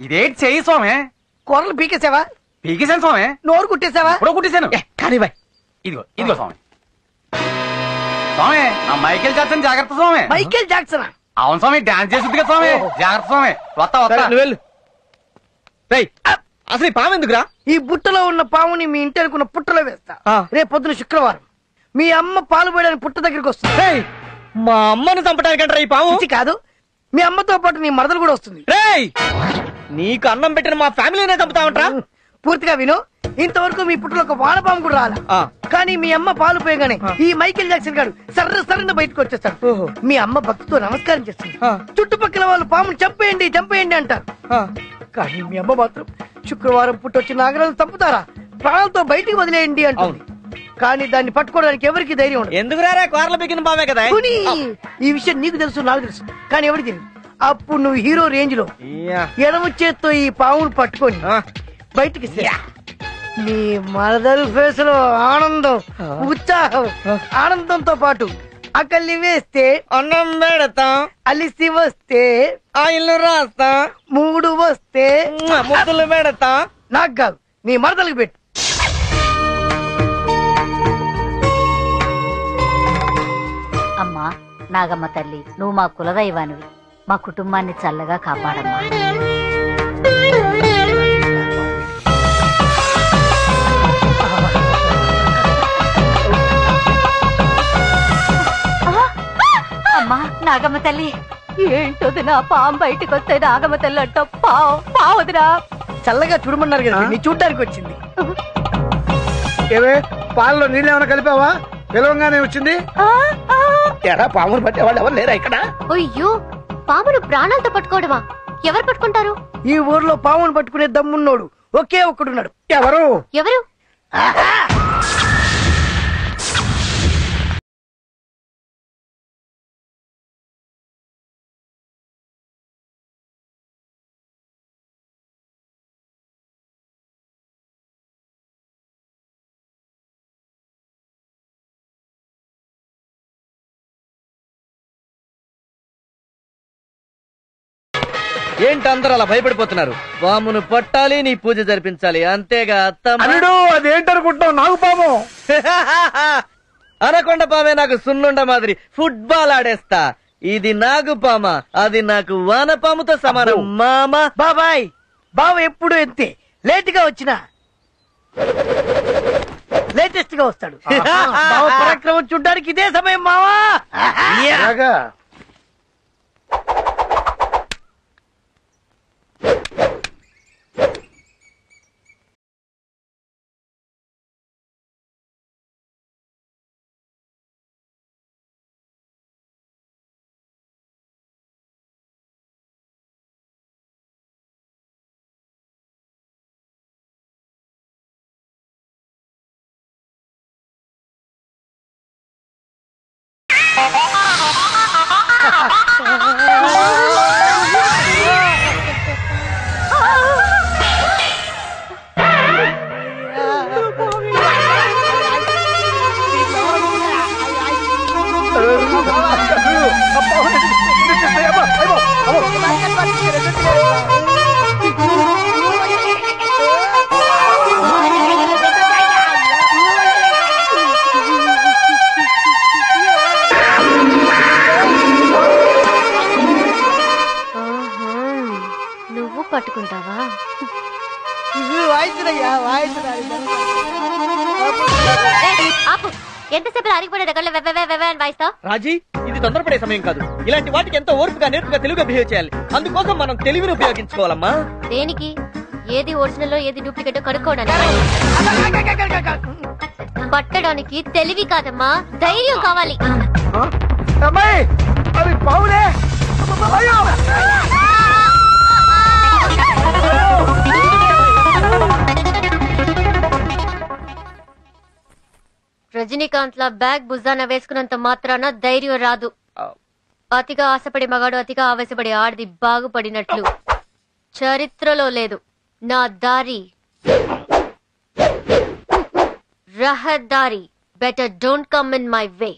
ఇదేంటి చెయ్యి స్వామి కూరలు పీకేసావా పీకేశాను స్వామి నోరు కుట్టేసావా ఇప్పుడు కుట్టేశాను ఏ, కానీ బాయ్ ఇదిగో ఇదిగో స్వామి స్వామి ఆ మైకేల్ జాక్సన్ జాగ్రత్త స్వామి మైకేల్ జాక్సన్ అవును స్వామి డాన్స్ చేస్తుంది కదా స్వామి ఓహో. జాగ్రత్త స్వామి వస్తా సరే, వస్తా నువ్వు వెళ్ళు రేయ్ అసలు ఈ పాము ఎందుకురా ఈ బుట్టలో ఉన్న పావుని మీ ఇంటి అనుకున్న పుట్టలో వేస్తా ఆ. రేపు పొద్దున శుక్రవారం మీ అమ్మ పాలు పోయడానికి పుట్ట దగ్గరికి వస్తుంది రేయ్ మా అమ్మను చంపడానికంటారా ఈ పాము ఇది కాదు మీ అమ్మతో పాటు నీ మరదలు కూడా వస్తుంది రేయ్ నీకు అన్నం పెట్టిన మా ఫ్యామిలీనే చంపుతావంట్రా పూర్తిగా విను ఇంతవరకు మీ పుట్టలో ఒక వానపాము కూడా రాలా ఆ. కానీ మీ అమ్మ పాలు పోయగానే ఈ మైకేల్ జాక్సన్ గారు సర్ర సర్రన బయటకు వచ్చేస్తాడు ఓహో. మీ అమ్మ భక్తితో నమస్కారం చేస్తుంది ఆ. చుట్టుపక్కల వాళ్ళు పాముని చంపేయండి చంపేయండి అంటారు ఆ. కానీ మీ అమ్మ మాత్రం శుక్రవారం పుట్టొచ్చి నాగరాజు చంపుతారా ప్రాణాలతో బయటికి వదిలేయండి అంటుంది కానీ దాన్ని పట్టుకోవడానికి ఎవరికి ధైర్యం ఉండదు ఎందుకు రారా కూరలు బిగిన పామే కదా పోనీ, ఈ విషయం నీకు తెలుసు నాకు తెలుసు కానీ ఎవరికి తెలియదు అప్పుడు నువ్వు హీరో రేంజ్ లో ఇయ్యా. ఎడమ చేత్తో ఈ పావును పట్టుకొని ఆ. బయటికి రా. నీ మరదలు ఫేస్ లో ఆనందం ఉత్సాహం ఆనందంతో పాటు అకల్లి వేస్తే అన్నం పెడతాం అలిసి వస్తే ఆయిల్ రాస్తాం మూడు వస్తే ముద్దులు పెడతాం నాకు కాదు నీ మరదలకు పెట్టు అమ్మా నాగమ్మ తల్లి నువ్వు మా కులదైవానివి మా కుటుంబాన్ని చల్లగా కాపాడమ్మా అమ్మా నాగమ్మ తల్లి ఏంటోది నా పాము బయటకు వస్తే నాగమ్మ తల్లి అంట పావు పావుదిరా చల్లగా చూడమన్నారు కదా నీ చూడడానికి వచ్చింది ఏవే పాలలో నీళ్ళు ఏమైనా కలిపావా పిలవంగానే వచ్చింది ఎరా పాములు పట్టేవాళ్ళు ఎవరు లేరా ఇక్కడ అయ్యో పామును ప్రాణాలతో పట్టుకోవడమా ఎవరు పట్టుకుంటారు ఈ ఊర్లో పామును పట్టుకునే దమ్మున్నోడు ఒకే ఒక్కడున్నాడు ఎవరు ఎవరు ఏంటి అందరూ అలా భయపడిపోతున్నారు పామును పట్టాలి నీ పూజ జరిపించాలి అంతేగా అత్తమ్మ అల్లుడు అదేంటనుకుంటావు నాకు పాము అనకొండ పామే నాకు సున్నుండ మాదిరి ఫుట్బాల్ ఆడేస్తా ఇది నాగు పామ అది నాకు వానపాముతో సమానం అబ్బో. మామ బాబాయ్ బావ ఎప్పుడు ఎంతే లేట్ గా వచ్చినా లేటెస్ట్ గా వస్తాడు బావ పరాక్రమం చూడ్డానికి ఇదే సమయం మావా అలాగా ఆహా, నువ్వు పట్టుకుంటావా వాయిస్తున్నయ్యా వాయిస్తున్నాడు ఏయ్, ఆపు ఎంతసేపు అరిగిపోయిన దగ్గర వెవ్వె వెవ్వె అని వాయిస్తావు రాజీ ఇది తొందరపడే సమయం కాదు ఇలాంటి వాటికి ఎంతో ఓర్పుగా నేర్పుగా తెలుగుగా బిహేవ్ చేయాలి అందుకోసం మనం తెలివిని ఉపయోగించుకోవాలమ్మా దేనికి ఏది ఒరిజినల్ ఏది డూప్లికేట్ కనుక్కోవడానికి పట్టడానికి తెలివి కాదమ్మా ధైర్యం కావాలి అమ్మాయి అవి పావులే అయ్యో రజనీకాంత్ లా బ్యాగ్ భుజాన వేసుకున్నంత మాత్రాన ధైర్యం రాదు అతిగా ఆశపడి మగాడు అతిగా ఆవేశపడి ఆడిది బాగుపడినట్లు చరిత్రలో లేదు నా దారి రహదారి better don't come in my way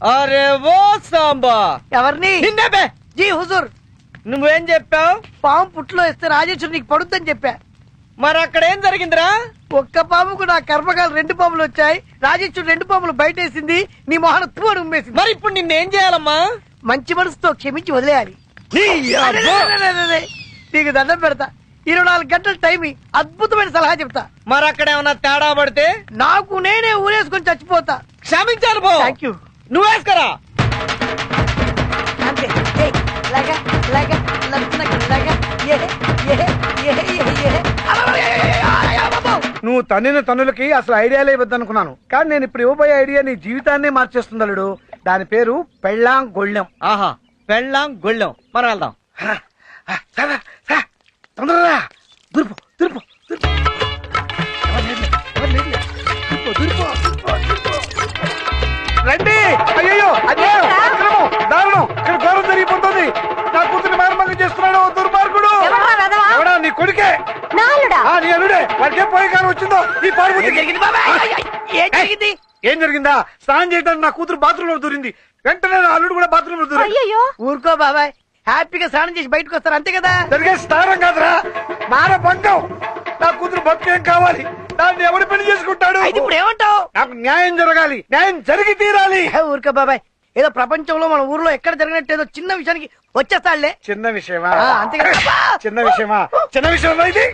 అరే ఓ సాంబా ఎవరిని నిన్నే బే జీ హుజూర్ నువ్వేం చెప్పావు పాము పుట్లో ఇస్తే రాజేశ్వరు నీకు పడుద్దని చెప్పా మరి అక్కడ ఏం జరిగిందిరా ఒక్క పాముకు నా కర్మకాలు రెండు పాములు వచ్చాయి రాజేశ్వరుడు రెండు పాములు బయటేసింది నీ మొహన తూడు ఉమ్మేసింది మరి ఇప్పుడు నిన్నేం చేయాలమ్మా మంచి మనసుతో క్షమించి వదిలేయాలి నీ అరే, అబ్బో! అరే, అరే, అరే, అరే. నీకు దండం పెడతా ఇరవై నాలుగు గంటల టైం ఇ. అద్భుతమైన సలహా చెప్తా మరి అక్కడ ఏమన్నా తేడా పడితే నాకు నేనే ఊరేసుకొని చచ్చిపోతా క్షమించాను పో థ్యాంక్ యూ నువ్వేసుకరా అంతే ఏయ్, లాగా, లాగా, నడుస్తున్నా, లాగా. ఏ, ఏ, ఏ, ఏ, ఏ. అబ్బబ్బ, ఏ, ఏ, ఏ, ఆ, ఆ, బాబు. నువ్వు తన్నిన తన్నులకి అసలు ఐడియాలే ఇవ్వద్దనుకున్నాను కానీ నేను ఇప్పుడు ఇవ్వబోయే ఐడియా నీ జీవితాన్నే మార్చేస్తుంది అల్లుడు దాని పేరు పెళ్ళాం గొళ్ళెం ఆహా పెళ్ళాం గొళ్ళెం మనం వెళ్దాం తొందరరా దుర్పు దుర్పు దుర్పు ఎవరు లేరులే, ఎవరు లేరులే. దుర్పు, దుర్పు, దుర్పు, దుర్పు. రండి అయ్యో అదే అక్రమం దారుణం ఇక్కడ ఘోరం జరిగిపోతుంది నా కూతురు మార్మంగం చేస్తున్నాడు దుర్మార్గుడు ఎవడా నీ కొడుకే నాలుడా ఆ నీ అల్లుడే వాడికి ఏ పోయే కాలం వచ్చిందో ఈ పాడుబుద్ధి ఏం జరిగింది బాబాయ్? అయ్, అయ్, ఏం జరిగింది ఏం జరిగిందా స్నానం చేయడానికి నా కూతురు బాత్రూమ్ లో దూరింది వెంటనే నా అల్లుడు కూడా బాత్రూమ్ లో దూరింది అయ్యో ఊరుకో బాబాయ్ హ్యాపీగా స్నానం చేసి బయటకు వస్తారు అంతే కదా జరిగే స్నానం కాదురా మాన భంగం నా కూతురు బతుకేం కావాలి దాన్ని ఎవడు పెళ్లి చేసుకుంటాడు అయితే ఇప్పుడు ఏమంటావు నాకు న్యాయం జరగాలి న్యాయం జరిగి తీరాలి హే, ఊరుకో బాబాయ్ ఏదో ప్రపంచంలో మన ఊర్లో ఎక్కడ జరిగినట్టు ఏదో చిన్న విషయానికి వచ్చేస్తాడులే చిన్న విషయమా ఆ, అంతే కదా. చిన్న విషయమా చిన్న విషయమా ఇది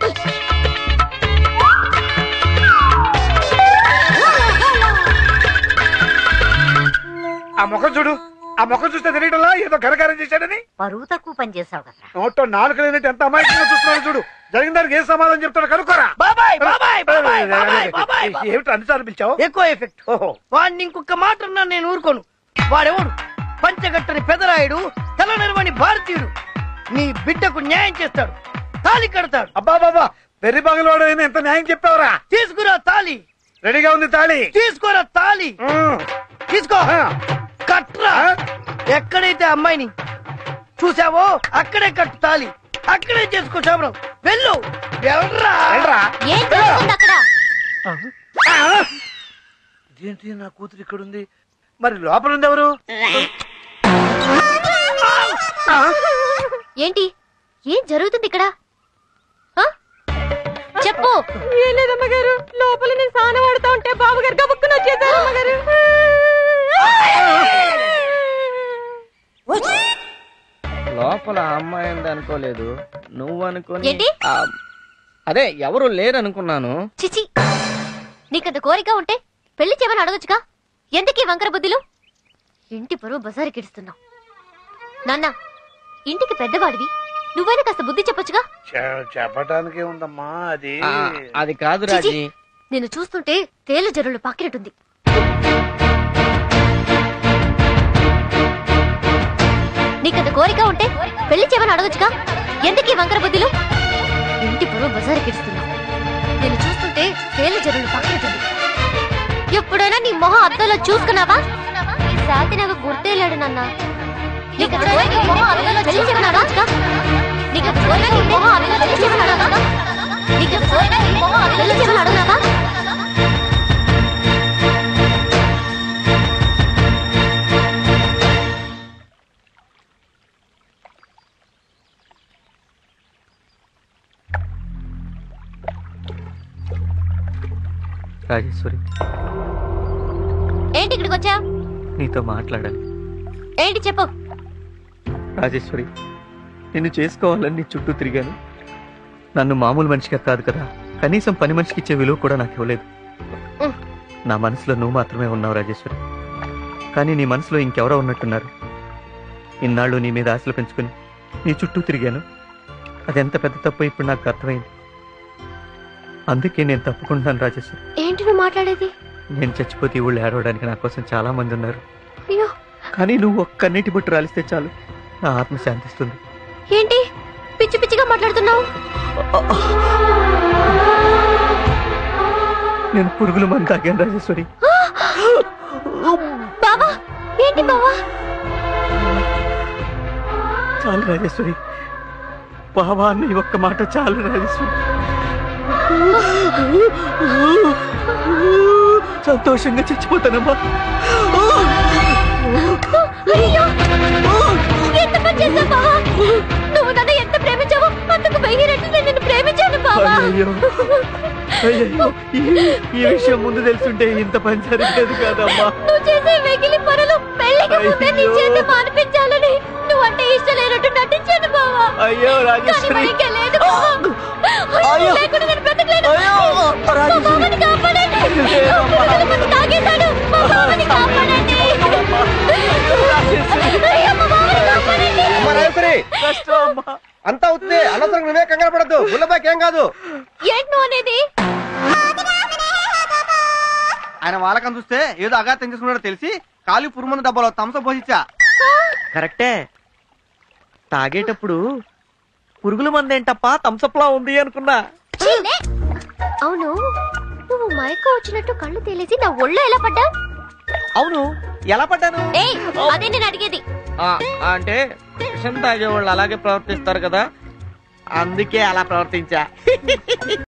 ఆ ముఖం చూడు ఆ ముఖం చూస్తే తెలియటంలా ఏదో ఘనకారం చేశాడని బరువు తక్కువ పని చేసావు కదా నోట్లో నాలుగు లేనట్టు ఎంత అమాయకంగా చూస్తున్నాడు చూడు జరిగిన దానికి ఏం సమాధానం చెప్తాడు కనుక్కోరా బాబాయ్ బాబాయ్ బాబాయ్ బాబాయ్ బాబాయ్ ఏమిటి అన్నిసార్లు పిలిచావు ఎక్కువ ఎఫెక్ట్ ఓహో వాడిని ఇంకొక మాట అన్నా నేను ఊరుకోను వాడెవడు పంచగట్టని పెదరాయుడు తల నిర్వని భారతీయుడు నీ బిడ్డకు న్యాయం చేస్తాడు తాలి కడతాడు అబ్బా బాబా వెర్రి బంగళవాడు అయినా ఎంత న్యాయం చెప్పావురా తీసుకురా తాలి రెడీగా ఉంది తాళి తీసుకోరా తాలి ఉమ్. తీసుకో ఆ, కట్రా ఆ? ఎక్కడైతే అమ్మాయిని చూసావో అక్కడే కట్టు తాలి అక్కడే చేసుకో శబరం వెళ్ళు వెళ్ళరా వెళ్ళరా. ఏం జరుగుతుంది అక్కడ ఆ! ఇదేంటి నా కూతురు ఇక్కడ ఉంది మరి లోపల ఉంది ఎవరు ఆ? ఏంటి ఏం జరుగుతుంది ఇక్కడ ఆ? చెప్పు ఏం లేదమ్మ గారు లోపల నేను స్నానం ఆడుతా ఉంటే బాబు గారు గబుక్కుని వచ్చేసారు అమ్మగారు లోపల అమ్మాయి ఉంది అనుకోలేదు నువ్వు అనుకోని ఏంటి? ఆ, అదే ఎవరు లేరు అనుకున్నాను చిచి నీకంత కోరిక ఉంటే పెళ్లి చేయమని అడగచ్చుగా ఎందుకీ వంకర బుద్ధులు ఇంటి పరువు బజారు కిడుస్తున్నావు నాన్న ఇంటికి పెద్దవాడివి నువ్వైనా కాస్త బుద్ధి చెప్పొచ్చుగా చె- చెప్పటానికే ఉందమ్మా అది ఆ, అది కాదు చిచి, రాజీ నేను చూస్తుంటే తేలు జరులు పాకినట్టుంది నీకంత కోరిక ఉంటే పెళ్లి చేయమని అడగచ్చుగా ఎందుకీ వంకర బుద్ధులు ఇంటి పరువు బజారు కిడుస్తున్నావు నేను చూస్తుంటే తేలు జరులు పాకినట్టుంది ఎప్పుడైనా నీ మొహం అద్దంలో చూసుకున్నావా ఈ సాతి నాకు గుర్తేలాడు నాన్న నీకు ఎప్పుడైనా నీ మొహం అద్దంలో పెళ్లి చేయమని అడగచ్చుగా నీకు ఎప్పుడైనా నీ మొహం అద్దంలో పెళ్లి చేయమని అడగనా నీకు ఎప్పుడైనా నీ మొహం అద్దంలో పెళ్లి చేయమని అడగనావా రాజేశ్వరి ఏంటి ఇక్కడికి వచ్చా నీతో మాట్లాడాలి ఏంటి చెప్పు రాజేశ్వరి నిన్ను చేసుకోవాలని నీ చుట్టూ తిరిగాను నన్ను మామూలు మనిషిగా కాదు కదా కనీసం పని మనిషికి ఇచ్చే విలువ కూడా నాకు ఇవ్వలేదు ఉహ్. నా మనసులో నువ్వు మాత్రమే ఉన్నావు రాజేశ్వరి కానీ నీ మనసులో ఇంకెవరో ఉన్నట్టున్నారు ఇన్నాళ్ళు నీ మీద ఆశలు పెంచుకుని నీ చుట్టూ తిరిగాను అదెంత పెద్ద తప్పు ఇప్పుడు నాకు అర్థమైంది అందుకే నేను తప్పుకుంటున్నాను రాజేశ్వరి ఏంటి నువ్వు మాట్లాడేది నేను చచ్చిపోతే ఈ ఊళ్ళో ఏడవడానికి నా కోసం చాలా మంది ఉన్నారు అయ్యో కానీ నువ్వు ఒక్క నీటి బొట్టు రాలిస్తే చాలు నా ఆత్మ శాంతిస్తుంది ఏంటి పిచ్చి పిచ్చిగా మాట్లాడుతున్నావు నేను పురుగుల మంది తాగాను రాజేశ్వరి బావా ఏంటి బావా చాలు రాజేశ్వరి బావా నీ ఒక్క మాట చాలు రాజేశ్వరి సంతోషంగా చచ్చిపోతానమ్మా అయ్యో ఎంత పని చేశావు బావా నువ్వు నన్ను ఎంత ప్రేమించావో అంతకు వెయ్యి రెట్లు నేను నిన్ను ప్రేమించాను బావా అయ్యయ్యో. అయ్యయ్యో. ఈ- ఈ విషయం ముందు తెలుసుంటే ఇంత పని జరిగేది కాదమ్మా నువ్వు చేసే వెగిలి పనులు పెళ్లికి ముందే నీ అయ్యో. చేత మానిపించాలని నువ్వంటే ఇష్టం లేనట్టు నటించాను బావా అయ్యో కానీ రాజేశ్వరి మనకే లేదు బావా. అయ్యో, అయ్యో. లేకుండా నేను బ్రతకలేను. అయ్యో, మా రాజేశ్వరి. బావని కాపాడండి. లేదమ్మా. పురుగుల మందు తాగేశాడు. మా బావని కాపాడండి. అయ్యో, మా బావని కాపాడండి. అమ్మ రాజేశ్వరి కష్టం అమ్మా అంతా అవుతుంది అనవసరం నువ్వే కంగారు పడద్దు గుల్లబాకి ఏం కాదు ఏంటి నువ్వు అనేది ఆయన వాళ్ళకని చూస్తే ఏదో అగాతం చేసుకున్నాడో తెలిసి కాలి పురుమంది డబ్బాలో తమస పోసిచ్చా కరెక్టే తాగేటప్పుడు పురుగుల మందేంటప్ప తంసప్లా ఉంది అనుకున్నా చీలే. అవును నువ్వు మైకో వచ్చినట్టు కళ్ళు తేలేసి నా ఒళ్ళో ఎలా పడ్డా అవును ఎలా పడ్డాను ఏయ్ అదే నేను అడిగేది ఆ, అంటే విషం తాగేవాళ్ళు అలాగే ప్రవర్తిస్తారు కదా అందుకే అలా ప్రవర్తించా